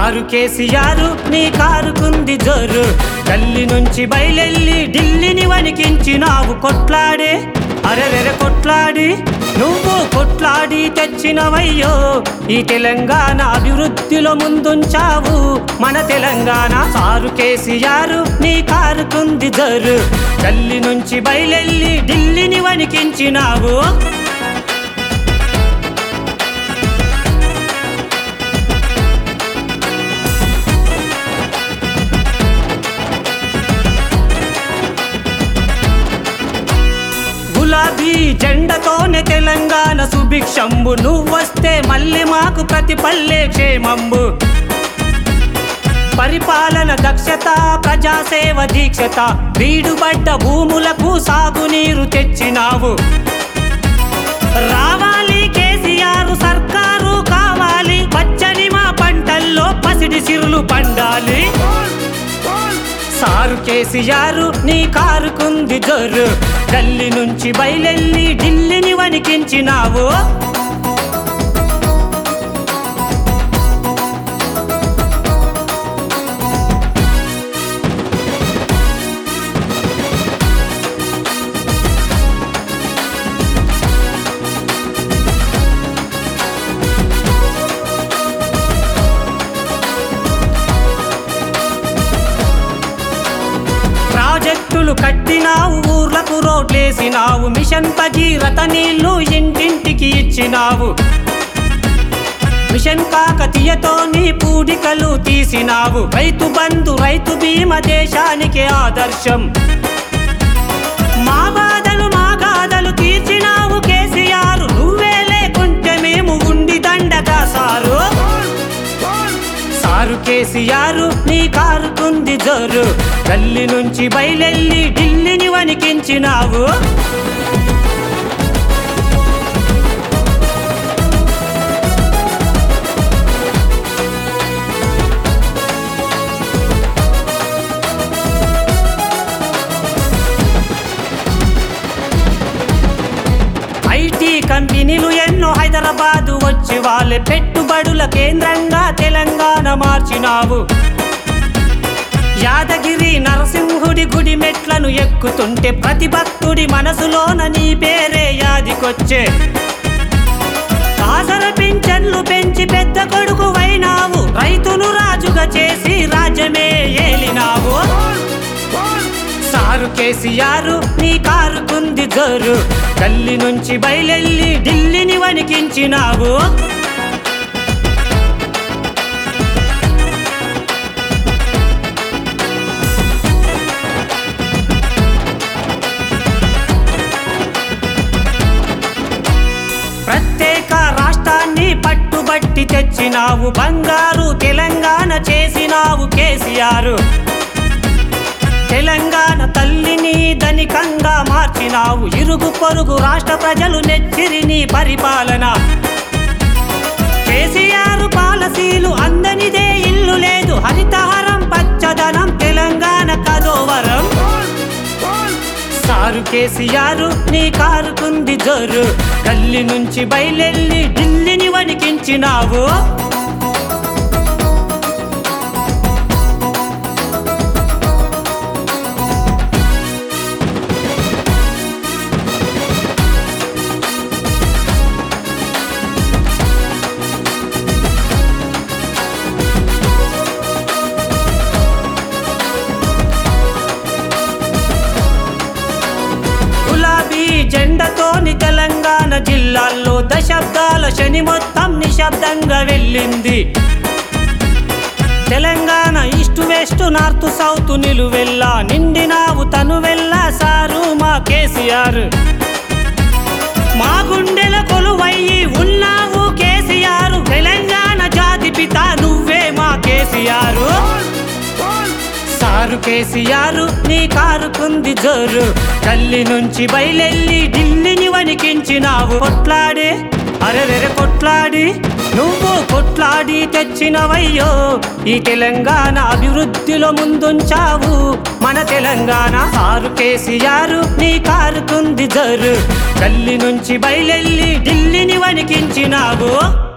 sir KCR నీ కారుకుంది జోరు గల్లి నుంచి బయలెల్లి ఢిల్లీని వణికించినావు కొట్లాడే అరెరెరె కొట్లాడి నువ్వు కొట్లాడి తెచ్చినవయ్యో ఈ తెలంగాణ అభివృద్ధిలో ముందుంచావు మన తెలంగాణ సారు కేసీఆర్ నీ కారుకుంది జోరు గల్లి నుంచి బయలెల్లి ఢిల్లీని వణికించినావు గులాబీ జెండతోనే తెలంగాణ సుభిక్షంబు నువ్వొస్తే మళ్ళీ మాకు ప్రతి పల్లె క్షేమంబు పరిపాలన దక్షత ప్రజాసేవ దీక్షత బీడుబడ్డ భూములకు సాగునీరు తెచ్చినావు రావాలి కేసీఆర్ సర్కారు కావాలి పచ్చని మా పంటల్లో పసిడి సిరులు పండాలి సారు కేసీఆర్ నీ కారుకుంది జోరు గల్లి నుంచి బయలెల్లి ఢిల్లీని వణికించినావు ప్రాజెక్టులు కట్టినావు ఊర్లకు రోడ్లేసినావు మిషన్ భగీరథ నీళ్లు ఇంటింటికి ఇచ్చినావు మిషన్ కాకతీయతో నీ పూడికలు తీసినావు రైతు బంధు రైతు బీమ దేశానికి ఆదర్శం మా బాధలు మా గాథలు తీర్చినావు కేసీఆర్ నువ్వే లేకుంటే మేము ఉండి దండగా సారు సారు కేసీఆర్ నీ కారుకుంది జోరు గల్లి నుంచి బయలెల్లి ఢిల్లీని వణికించినావు ఐటీ కంపెనీలు ఎన్నో హైదరాబాదు వచ్చి వాళ్ళ పెట్టుబడుల కేంద్రంగా తెలంగాణ మార్చినావు యాదగిరి నరసింహుడి గుడి మెట్లను ఎక్కుతుంటే ప్రతి భక్తుడి మనసులోన నీ పేరే యాదికొచ్చే కాసర పింఛన్లు పెంచి పెద్ద కొడుకు వైనావు రైతును రాజుగా చేసి రాజ్యమే ఏలినావు సారు కేసీఆర్ నీ కారుకుంది జోరు గల్లి నుంచి బయలెల్లి ఢిల్లీని వణికించినావు ప్రత్యేక రాష్ట్రాన్ని పట్టుబట్టి తెచ్చినావు బంగారు తెలంగాణ చేసినావు కేసీఆర్ తెలంగాణ తల్లిని ధనికంగా మార్చినావు ఇరుగు పొరుగు రాష్ట్ర ప్రజలు నెచ్చిరి నీ పరిపాలన కేసీఆర్ పాలసీలు అందనిదే ఇల్లు లేదు హరితహారం పచ్చదనం తెలంగాణ కదోవరం సారు కేసీఆర్ నీ కారుకుంది జోరు గల్లి నుంచి బయలెల్లి ఢిల్లీని వణికించినావు గులాబీ జెండతోని తెలంగాణ జిల్లాల్లో దశాబ్దాల శని మొత్తం నిశ్శబ్దంగా వెళ్ళింది Telangana east west north south నిలువెల్లా నిండినావు తను వెళ్ళా సారు మా కేసీఆర్ మా గుండెల కొలువయ్యి ఉన్నావు కేసీఆర్ తెలంగాణ జాతి పిత నువ్వే మా కేసీఆర్ సారు కేసీఆర్ నీ కారుకుంది జోరు గల్లి నుంచి బయలెల్లి ఢిల్లీని వణికించినావు కొట్లాడే అరెరెరె కొట్లాడి నువ్వు కొట్లాడి తెచ్చినవయ్యో ఈ తెలంగాణ అభివృద్ధిలో ముందుంచావు మన తెలంగాణ సారు కేసీఆర్ నీ కారుకుంది జోరు గల్లి నుంచి బయలెల్లి ఢిల్లీని వణికించినావు